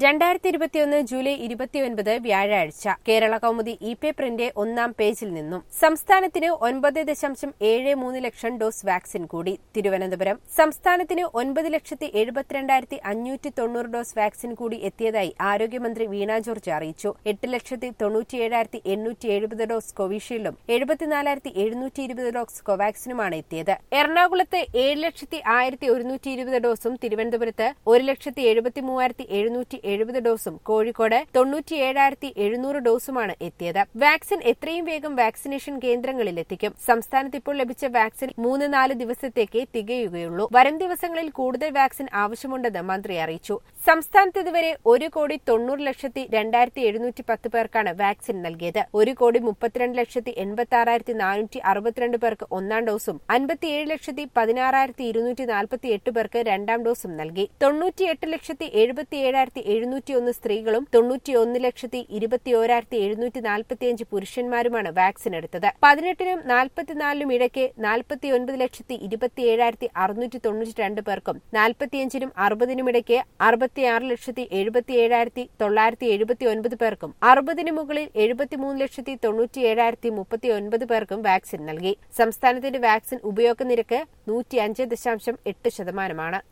രണ്ടായിരത്തി ഇരുപത്തിയൊന്ന് ജൂലൈ ഇരുപത്തിയൊൻപത് വ്യാഴാഴ്ച കേരള കൗമുദി ഇ പേപ്പറിന്റെ ഒന്നാം പേജിൽ നിന്നും സംസ്ഥാനത്തിന് ഒൻപത് ദശാംശം ഏഴ് മൂന്ന് ലക്ഷം ഡോസ് വാക്സിൻ കൂടി തിരുവനന്തപുരം സംസ്ഥാനത്തിന് ഒൻപത് ലക്ഷത്തി എഴുപത്തിരണ്ടായിരത്തി അഞ്ഞൂറ്റി തൊണ്ണൂറ് ഡോസ് വാക്സിൻ കൂടി എത്തിയതായി ആരോഗ്യമന്ത്രി വീണ ജോർജ് അറിയിച്ചു എട്ട് ലക്ഷത്തി തൊണ്ണൂറ്റിയേഴായിരത്തി എണ്ണൂറ്റി എഴുപത് ഡോസ് കോവിഷീൽഡും എഴുപത്തിനാലായിരത്തി എഴുന്നൂറ്റി ഇരുപത് ഡോസ് കോവാക്സിനുമാണ് എത്തിയത് എറണാകുളത്ത് ഏഴ് ലക്ഷത്തി ആയിരത്തി ഒരുന്നൂറ്റി ഇരുപത് ഡോസും തിരുവനന്തപുരത്ത് ഒരു ലക്ഷത്തി എഴുപത്തി മൂവായിരത്തി എഴുന്നൂറ്റി എഴുപത് ഡോസും കോഴിക്കോട് തൊണ്ണൂറ്റിയേഴായിരത്തി എഴുന്നൂറ് ഡോസുമാണ് എത്തിയത് വാക്സിൻ എത്രയും വേഗം വാക്സിനേഷൻ കേന്ദ്രങ്ങളിൽ എത്തിക്കും സംസ്ഥാനത്ത് ഇപ്പോൾ ലഭിച്ച വാക്സിൻ മൂന്ന് നാല് ദിവസത്തേക്ക് തികയുകയുള്ളൂ വരും ദിവസങ്ങളിൽ കൂടുതൽ വാക്സിൻ ആവശ്യമുണ്ടെന്ന് മന്ത്രി അറിയിച്ചു സംസ്ഥാനത്ത് ഇതുവരെ ഒരു കോടി തൊണ്ണൂറ് ലക്ഷത്തി രണ്ടായിരത്തി എഴുന്നൂറ്റി പത്ത് പേർക്കാണ് വാക്സിൻ നൽകിയത് ഒരു കോടി മുപ്പത്തിരണ്ട് ലക്ഷത്തി എൺപത്തി ആറായിരത്തി നാനൂറ്റി അറുപത്തിരണ്ട് പേർക്ക് ഒന്നാം ഡോസും അൻപത്തിയേഴ് ലക്ഷത്തി പതിനാറായിരത്തി ഇരുന്നൂറ്റി നാൽപ്പത്തി എട്ട് പേർക്ക് രണ്ടാം ഡോസും നൽകി തൊണ്ണൂറ്റിയെട്ട് ലക്ഷത്തി എഴുപത്തിയേഴായിരത്തി എഴുന്നൂറ്റിയൊന്ന് സ്ത്രീകളും തൊണ്ണൂറ്റിയൊന്ന് ലക്ഷത്തി ഇരുപത്തിയോരായിരത്തി എഴുന്നൂറ്റി നാൽപ്പത്തിയഞ്ച് പുരുഷന്മാരുമാണ് വാക്സിൻ എടുത്തത് പതിനെട്ടിനും നാൽപ്പത്തിനാലിനും ഇടയ്ക്ക് നാൽപ്പത്തിയൊൻപത് ലക്ഷത്തി ഇരുപത്തിയേഴായിരത്തി അറുന്നൂറ്റി തൊണ്ണൂറ്റി രണ്ട് പേർക്കും നാൽപ്പത്തിയഞ്ചിനും അറുപതിനും ഇടയ്ക്ക് അറുപത്തിയാറ് ലക്ഷത്തി എഴുപത്തിയേഴായിരത്തി തൊള്ളായിരത്തി എഴുപത്തി ഒൻപത് പേർക്കും അറുപതിന് മുകളിൽ എഴുപത്തിമൂന്ന് ലക്ഷത്തി തൊണ്ണൂറ്റിയേഴായിരത്തി മുപ്പത്തി ഒൻപത് പേർക്കും വാക്സിൻ നൽകി സംസ്ഥാനത്തിന്റെ വാക്സിൻ ഉപയോഗ നിരക്ക് നൂറ്റിയഞ്ച് ദശാംശം എട്ട് ശതമാനമാണ്